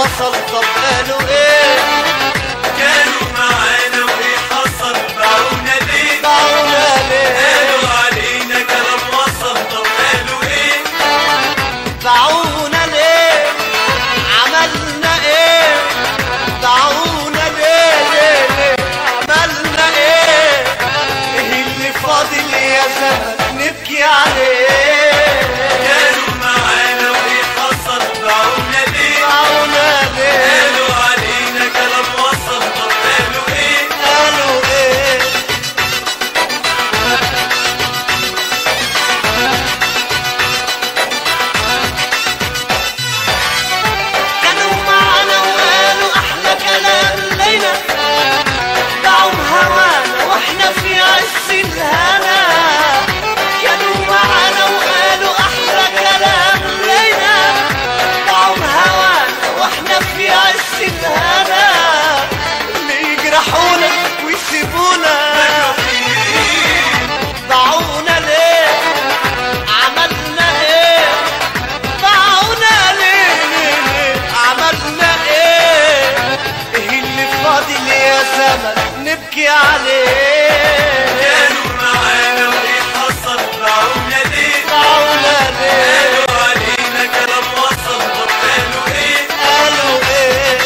وصل طب قالوا ايه كانوا معانا وايه حصل باعونا ليه باعونا ليه قالوا علينا كلام وصل طب قالوا ايه باعونا ليه عملنا ايه باعونا ليه ليه ليه عملنا ايه ايه اللي فاضل يا زمن نبكي عليه كانوا معانا وايه حصل باعونا ليه باعونا ليه قالوا علينا كلام وصل طب قالوا ايه قالوا ايه كانوا معانا وقالوا احلى كلام لينا دعوا هوانا واحنا في عز الهنا كانوا معانا وقالوا احلى كلام لينا دعوا هوانا واحنا في عز الهنا اللي يجرحونا ويسيبونا باعونا ليه عملنا ايه باعونا ليه ليه ليه عملنا ايه ايه اللي فاضل يا زمن نبكي عليه كانوا معانا وايه حصل باعونا ليه باعونا ليه قالوا علينا كلام وصل طب قالوا ايه قالوا ايه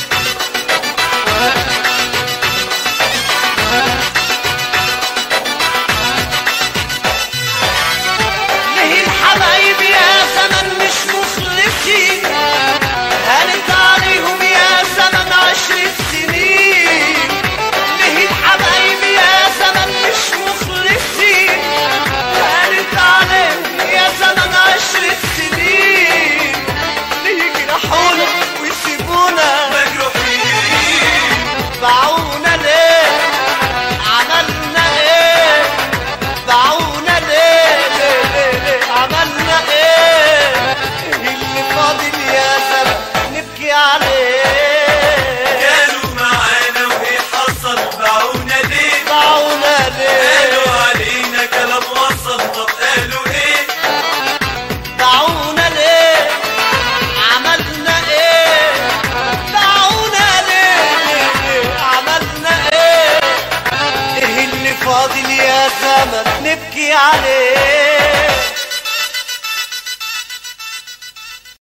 ليه الحبايب يا زمن مش مخلصين هانت عليهم يا زمن عشر سنين ليه الحبايب يا زمن مش مخلصين هانت عليهم يا زمن عشر سنين ليه يجرحونا ويسيبونا مجروحين باعونا ليه عملنا ايه باعونا ليه ليه ليه ليه عملنا ايه اللي فاضل يا زمن نبكي عليه كانوا معانا وايه حصل باعونا ليه باعونا ليه قالوا علينا كلام وصل طب قالوا ايه باعونا ليه عملنا ايه باعونا ليه ليه ليه عملنا ايه ايه اللي فاضل يا زمن نبكي عليه